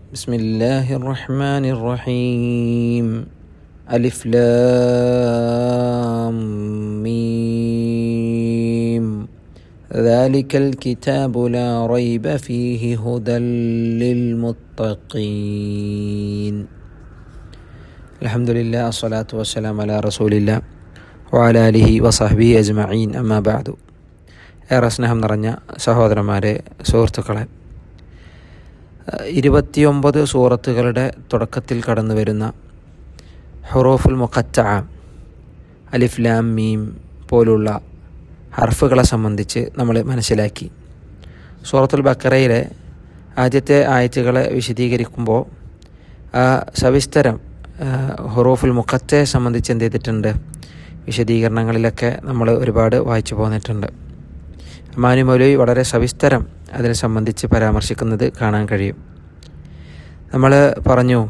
بسم الله الرحمن الرحيم ألف لام ميم ذلك الكتاب لا ريب فيه هدى للمتقين الحمد لله الصلاة والسلام على رسول الله وعلى آله وصحبه أجمعين أما بعد ഏറെ സ്നേഹം നിറഞ്ഞ സഹോദരന്മാരെ സുഹൃത്തുക്കളെ ഇരുപത്തിയൊമ്പത് സൂറത്തുകളുടെ തുടക്കത്തിൽ കടന്നു വരുന്ന ഹുറോഫുൽ മുഖച്ച അലിഫ് ലാം മീം പോലുള്ള ഹർഫുകളെ സംബന്ധിച്ച് നമ്മൾ മനസ്സിലാക്കി സൂറത്തുൽ ബക്കറയിലെ ആദ്യത്തെ ആയത്തുകളെ വിശദീകരിക്കുമ്പോൾ ആ സവിസ്തരം ഹുറൂഫുൽ മുഖത്തെ സംബന്ധിച്ച് എന്ത് ചെയ്തിട്ടുണ്ട് വിശദീകരണങ്ങളിലൊക്കെ നമ്മൾ ഒരുപാട് വായിച്ചു പോന്നിട്ടുണ്ട് അമാനി മൗലവി വളരെ സവിസ്തരം അതിനെ സംബന്ധിച്ച് പരാമർശിക്കുന്നത് കാണാൻ കഴിയും നമ്മൾ പറഞ്ഞു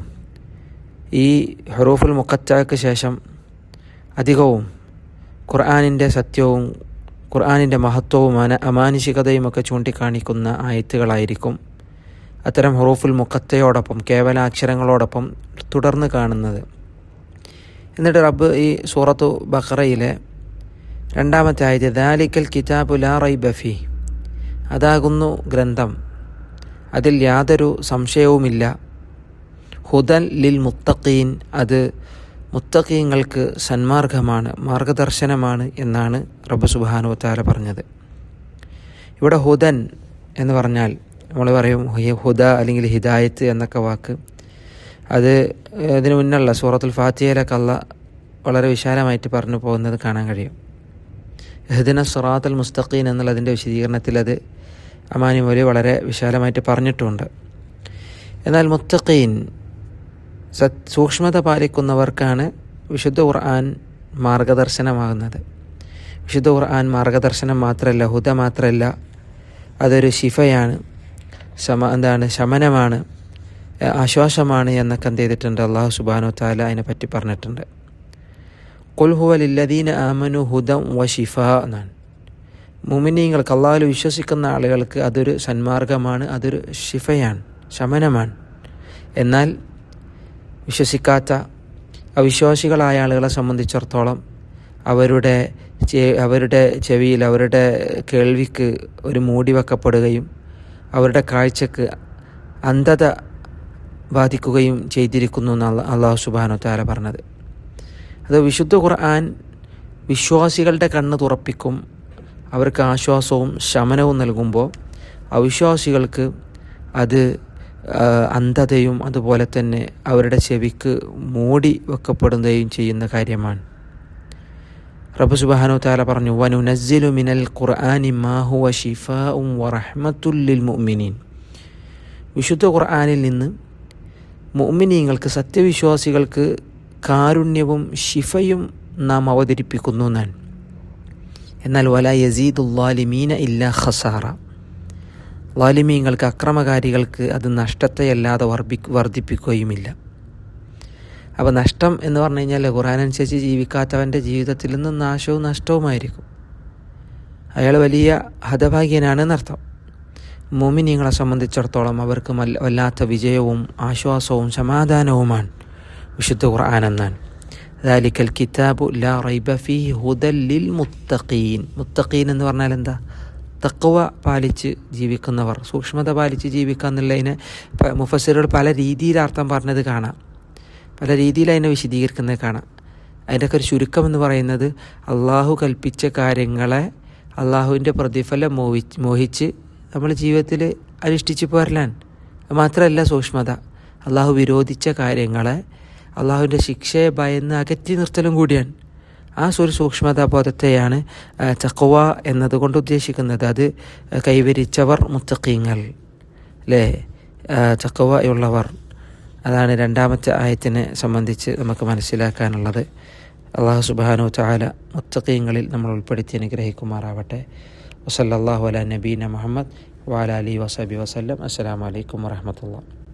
ഈ ഹറൂഫുൽ മുക്കറ്റാക്ക് ശേഷം അധികവും ഖുർആാനിൻ്റെ സത്യവും ഖുർആാനിൻ്റെ മഹത്വവും അന അമാനുഷികതയും ഒക്കെ ചൂണ്ടിക്കാണിക്കുന്ന ആയത്തുകളായിരിക്കും അത്തരം ഹറൂഫുൽ മുക്കത്തയോടൊപ്പം കേവല അക്ഷരങ്ങളോടൊപ്പം തുടർന്ന് കാണുന്നത് എന്നിട്ട് റബ്ബ് ഈ സൂറത്തു ബഖറയിലെ രണ്ടാമത്തെ ആയത് ദാലിക്കൽ കിതാബു ലാ റൈബഫി അതാകുന്നു ഗ്രന്ഥം അതിൽ യാതൊരു സംശയവുമില്ല ഹുദൻ ലിൽ മുത്തഖീൻ അത് മുത്തഖീങ്ങൾക്ക് സന്മാർഗമാണ് മാർഗദർശനമാണ് എന്നാണ് റബ്ബ് സുബാനു താല പറഞ്ഞത് ഇവിടെ ഹുദൻ എന്ന് പറഞ്ഞാൽ നമ്മൾ പറയും ഹുദ അല്ലെങ്കിൽ ഹിദായത്ത് എന്നൊക്കെ വാക്ക് അത് ഇതിനു മുന്നുള്ള സൂറത്തുൽ ഫാത്തിയയിലൊക്കെ അല്ല വളരെ വിശാലമായിട്ട് പറഞ്ഞു പോകുന്നത് കാണാൻ കഴിയും ഹദിന സറാത്തുൽ മുസ്തഖീൻ എന്നുള്ളതിൻ്റെ വിശദീകരണത്തിൽ അത് അമാനി മൊലി വളരെ വിശാലമായിട്ട് പറഞ്ഞിട്ടുണ്ട് എന്നാൽ മുത്തഖീൻ സത് സൂക്ഷ്മത പാലിക്കുന്നവർക്കാണ് വിശുദ്ധ ഖുർആൻ മാർഗദർശനമാകുന്നത് വിശുദ്ധ ഖുർആൻ മാർഗദർശനം മാത്രമല്ല ഹുദ മാത്രമല്ല അതൊരു ശിഫയാണ് ശമ എന്താണ് ശമനമാണ് ആശ്വാസമാണ് എന്നൊക്കെ എന്ത് ചെയ്തിട്ടുണ്ട് അള്ളാഹു സുബാനു താല അതിനെപ്പറ്റി പറഞ്ഞിട്ടുണ്ട് കൊൽഹുവ ലില്ലദീന ആമനു ഹുദം വ ഷിഫ എന്നാണ് മുമിനീങ്ങൾക്ക് അള്ളാഹുൽ വിശ്വസിക്കുന്ന ആളുകൾക്ക് അതൊരു സന്മാർഗമാണ് അതൊരു ഷിഫയാണ് ശമനമാണ് എന്നാൽ വിശ്വസിക്കാത്ത അവിശ്വാസികളായ ആളുകളെ സംബന്ധിച്ചിടത്തോളം അവരുടെ അവരുടെ ചെവിയിൽ അവരുടെ കേൾവിക്ക് ഒരു മൂടി വെക്കപ്പെടുകയും അവരുടെ കാഴ്ചക്ക് അന്ധത ബാധിക്കുകയും ചെയ്തിരിക്കുന്നു എന്നാണ് അള്ളാഹു സുബാനു താല പറഞ്ഞത് അത് വിശുദ്ധ ഖുർആൻ വിശ്വാസികളുടെ കണ്ണ് തുറപ്പിക്കും അവർക്ക് ആശ്വാസവും ശമനവും നൽകുമ്പോൾ അവിശ്വാസികൾക്ക് അത് അന്ധതയും അതുപോലെ തന്നെ അവരുടെ ചെവിക്ക് മൂടി വെക്കപ്പെടുകയും ചെയ്യുന്ന കാര്യമാണ് റബ്ബ് സുബാനു താല പറഞ്ഞു വനു നസ്സിലു മിനൽ ഖുർആാനി മാഹുവ ഷിഫാഉം വറഹ്മത്തുല്ലിൽ മുഅ്മിനീൻ വിശുദ്ധ ഖുർആാനിൽ നിന്ന് മുഅ്മിനീങ്ങൾക്ക് സത്യവിശ്വാസികൾക്ക് കാരുണ്യവും ഷിഫയും നാം അവതരിപ്പിക്കുന്നു എന്നാണ് എന്നാൽ വല യസീദുല്ലാലിമീന ഇല്ല ഖസാറ ലാലിമീങ്ങൾക്ക് അക്രമകാരികൾക്ക് അത് നഷ്ടത്തെയല്ലാതെ വർദ്ധി വർദ്ധിപ്പിക്കുകയുമില്ല അപ്പോൾ നഷ്ടം എന്ന് പറഞ്ഞു കഴിഞ്ഞാൽ ഖുറാനനുസരിച്ച് ജീവിക്കാത്തവൻ്റെ ജീവിതത്തിൽ നിന്ന് നാശവും നഷ്ടവുമായിരിക്കും അയാൾ വലിയ ഹതഭാഗ്യനാണ് എന്നർത്ഥം മോമിനിയങ്ങളെ സംബന്ധിച്ചിടത്തോളം അവർക്ക് വല്ലാത്ത വിജയവും ആശ്വാസവും സമാധാനവുമാണ് വിശുദ്ധ ഖുർആൻ എന്നാണ് ദാലിക്കൽ കിതാബു ലാ റൈബ ഫീ ഹുദല്ലിൽ മുത്തഖീൻ മുത്തഖീൻ എന്ന് പറഞ്ഞാൽ എന്താ തക്കവ പാലിച്ച് ജീവിക്കുന്നവർ സൂക്ഷ്മത പാലിച്ച് ജീവിക്കുക എന്നുള്ളതിന് മുഫസിറുകൾ പല രീതിയിൽ അർത്ഥം പറഞ്ഞത് കാണാം പല രീതിയിൽ അതിനെ വിശദീകരിക്കുന്നത് കാണാം അതിൻ്റെയൊക്കെ ഒരു ചുരുക്കം എന്ന് പറയുന്നത് അള്ളാഹു കൽപ്പിച്ച കാര്യങ്ങളെ അള്ളാഹുവിൻ്റെ പ്രതിഫലം മോഹി മോഹിച്ച് നമ്മൾ ജീവിതത്തിൽ അനുഷ്ഠിച്ച് പോരലാൻ മാത്രമല്ല സൂക്ഷ്മത അള്ളാഹു വിരോധിച്ച കാര്യങ്ങളെ അള്ളാഹുവിൻ്റെ ശിക്ഷയെ ഭയന്ന് അകറ്റി നിർത്തലും കൂടിയാണ് ആ ഒരു സൂക്ഷ്മതാബോധത്തെയാണ് ചക്കവ എന്നതുകൊണ്ട് ഉദ്ദേശിക്കുന്നത് അത് കൈവരിച്ചവർ മുത്തക്കീങ്ങൾ അല്ലേ ചക്കവ ഉള്ളവർ അതാണ് രണ്ടാമത്തെ ആയത്തിനെ സംബന്ധിച്ച് നമുക്ക് മനസ്സിലാക്കാനുള്ളത് അള്ളാഹു സുബാനു ചാല മുത്തക്കീങ്ങളിൽ നമ്മൾ ഉൾപ്പെടുത്തി അനുഗ്രഹിക്കുമാറാവട്ടെ വസല്ലാഹു അല നബീന മുഹമ്മദ് വാല അലി വസബി വസ്ലം അസ്സാം വലൈക്കും വാഹമത്തുള്ള